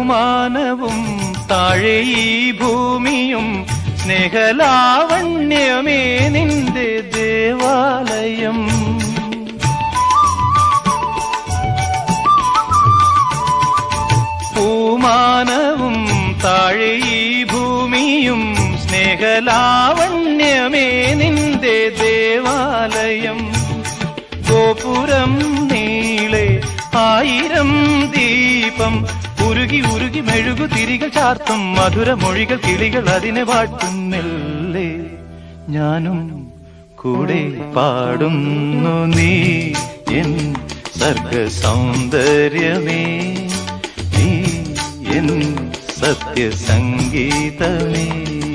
പൂമാനവും താഴെ ഈ ഭൂമിയും സ്നേഹലാവണ്യമേ നിന്റെ ദേവാലയം പൂമാനവും താഴെ ഈ ഭൂമിയും സ്നേഹലാവണ്യമേ നിന്റെ ദേവാലയം ഗോപുരം നീളെ ആയിരം ദീപം ഉരുകി ഉരുകി മെഴുകു തിരികൾ ചാർത്തും മധുരമൊഴികൾ കിളികൾ അതിനെ വാട്ടുന്നില്ലേ ഞാനും കൂടെ പാടുന്നു നീ എൻ സർഗ സൗന്ദര്യമേ നീ എൻ സത്യസംഗീതമേ